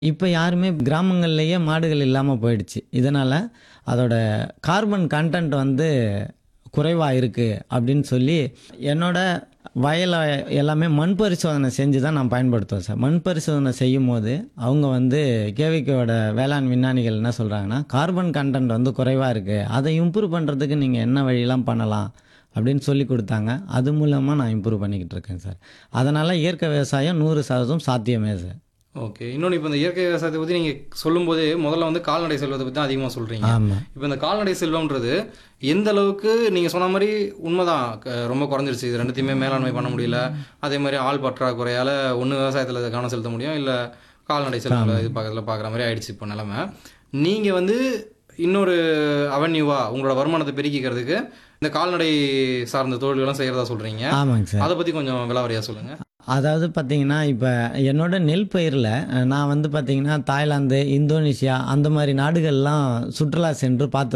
இப்போ யாருமே கிராமங்கள்லேயே மாடுகள் இல்லாமல் போயிடுச்சு இதனால் அதோட கார்பன் கண்டென்ட் வந்து குறைவாக இருக்குது அப்படின்னு சொல்லி என்னோட வயலை எல்லாமே மண் பரிசோதனை செஞ்சு தான் நான் பயன்படுத்துவேன் சார் மண் பரிசோதனை செய்யும் போது அவங்க வந்து கேவிக்கோட வேளாண் விஞ்ஞானிகள் என்ன சொல்கிறாங்கன்னா கார்பன் கண்டென்ட் வந்து குறைவாக இருக்குது அதை இம்ப்ரூவ் பண்ணுறதுக்கு நீங்கள் என்ன வழியெல்லாம் பண்ணலாம் அப்படின்னு சொல்லி கொடுத்தாங்க அது மூலமாக நான் இம்ப்ரூவ் பண்ணிக்கிட்டு இருக்கேன் சார் அதனால் இயற்கை விவசாயம் நூறு சதவீதம் சாத்தியமே சார் ஓகே இன்னொன்று இப்போ இந்த இயற்கை விவசாயத்தை பற்றி நீங்கள் சொல்லும்போதே முதல்ல வந்து கால்நடை செல்வத்தை பற்றி தான் அதிகமாக சொல்கிறீங்க ஆமாம் இப்போ இந்த கால்நடை செல்வம்ன்றது எந்த அளவுக்கு நீங்கள் சொன்ன மாதிரி உண்மைதான் க- ரொம்ப குறைஞ்சிருச்சு இது ரெண்டுத்தையுமே மேலாண்மை பண்ண முடியல அதே மாதிரி ஆள் பற்றாக்குறையால் ஒன்று விவசாயத்தில் கவனம் செலுத்த முடியும் இல்லை கால்நடை செல்வங்களை இது பக்கத்தில் பார்க்குற மாதிரி ஆயிடுச்சு இப்போ நிலமை நீங்கள் வந்து இன்னொரு அவென்யூவா உங்களோட வருமானத்தை பெருக்கிக்கிறதுக்கு இந்த கால்நடை சார்ந்த தொழில்களும் செய்கிறதா சொல்கிறீங்க ஆமாங்க சார் அதை பற்றி கொஞ்சம் விலாவரியாக சொல்லுங்கள் அதாவது பார்த்தீங்கன்னா இப்போ என்னோட நெல் பயிரில் நான் வந்து பார்த்தீங்கன்னா தாய்லாந்து இந்தோனேஷியா அந்த மாதிரி நாடுகள்லாம் சுற்றுலா சென்று பார்த்து